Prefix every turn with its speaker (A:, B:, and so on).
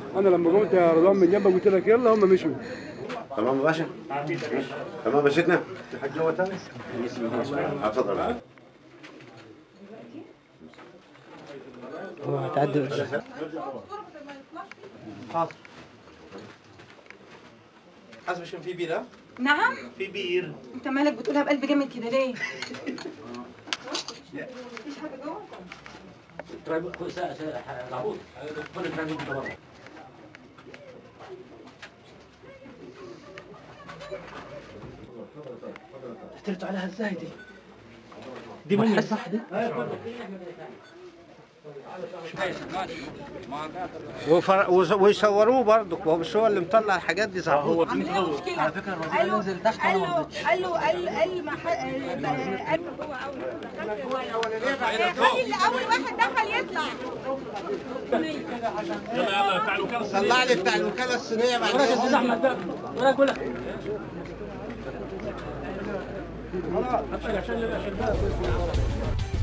A: انا لما قمت يا رضوان من جنبك قلت لك يلا هم مشوا
B: تمام يا باشا تمام مشيتنا في حاجه جوه تاني اتفضل
C: هو هتعدي
D: حسب شو في بيرة
E: نعم
D: في بير
E: انت مالك بتقولها بقلب جامد كده ليه
D: قتلتوا عليها ازاي دي؟ دي مني صح دي؟
F: وفر... وز- ويصوروه برضه هو مش هو اللي مطلع الحاجات دي صح هو
E: عندنا مشكله
D: على فكرة الوزير
E: قال له
D: نزل تحت
E: قال
D: ولا ما
E: له
D: رضيتش؟
E: قال له قال قال ما ح- آه، قال له خلي اللي اول واحد دخل يطلع
F: طلع لي بتاع الوكاله الصينيه بعد
C: وراك يا استاذ احمد وراك ولا
A: عشان عشان عشان